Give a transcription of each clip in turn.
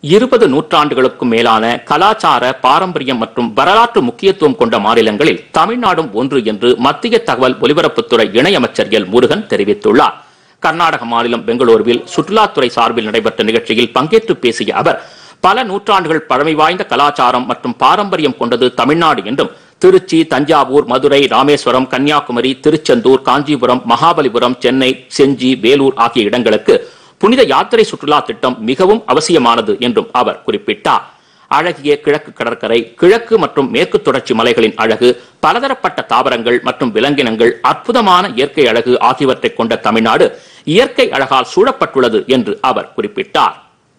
இருபது நூற்றாண்டுகளுக்கும் மேலான கலாச்சார பாரம்பரியம் மற்றும் வரலாற்று முக்கியத்துவம் கொண்ட மாநிலங்களில் தமிழ்நாடும் ஒன்று என்று மத்திய தகவல் ஒலிபரப்புத்துறை இணையமைச்சர் எல் முருகன் தெரிவித்துள்ளார் கர்நாடக மாநிலம் பெங்களூருவில் சுற்றுலாத்துறை சார்பில் நடைபெற்ற நிகழ்ச்சியில் பங்கேற்று பேசிய அவர் பல நூற்றாண்டுகள் பழமை வாய்ந்த கலாச்சாரம் மற்றும் பாரம்பரியம் கொண்டது தமிழ்நாடு என்றும் திருச்சி தஞ்சாவூர் மதுரை ராமேஸ்வரம் கன்னியாகுமரி திருச்செந்தூர் காஞ்சிபுரம் மகாபலிபுரம் சென்னை செஞ்சி வேலூர் ஆகிய இடங்களுக்கு புனித யாத்திரை சுற்றுலா திட்டம் மிகவும் அவசியமானது என்றும் அவர் குறிப்பிட்டார் அழகிய கிழக்கு கடற்கரை கிழக்கு மற்றும் மேற்கு தொடர்ச்சி மலைகளின் அழகு பலதரப்பட்ட தாவரங்கள் மற்றும் விலங்கினங்கள் அற்புதமான இயற்கை அழகு ஆகியவற்றை கொண்ட தமிழ்நாடு இயற்கை அழகால் சூழப்பட்டுள்ளது என்று அவர் குறிப்பிட்டார்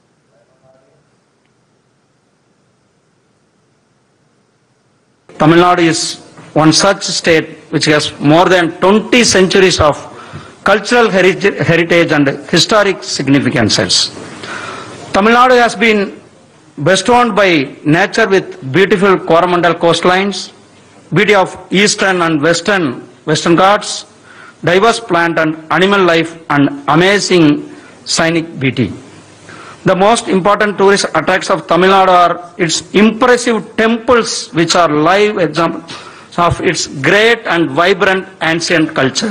Tamil Nadu is one such state which has more than 20 centuries of cultural heri- heritage and historic significances. Tamil Nadu has been bestowed by nature with beautiful Coromandel coastlines, beauty of eastern and western western Ghats, diverse plant and animal life and amazing scenic beauty. The most important tourist attracts of Tamil Nadu are its impressive temples which are live examples of its great and vibrant ancient culture.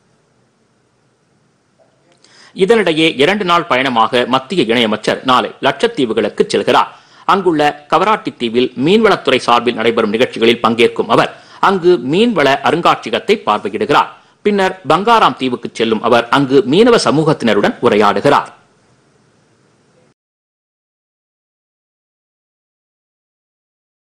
இதனிடையே இரண்டு நாள் பயணமாக மத்திய இணையமைச்சர் நாளை லட்சத்தீவுகளுக்கு செல்கிறார் அங்குள்ள கவராட்டி தீவில் மீன்வளத்துறை சார்பில் நடைபெறும் நிகழ்ச்சிகளில் பங்கேற்கும் அவர் அங்கு மீன்வள அருங்காட்சியகத்தை பார்வையிடுகிறார் பின்னர் பங்காராம் தீவுக்கு செல்லும் அவர் அங்கு மீனவ சமூகத்தினருடன் உரையாடுகிறார்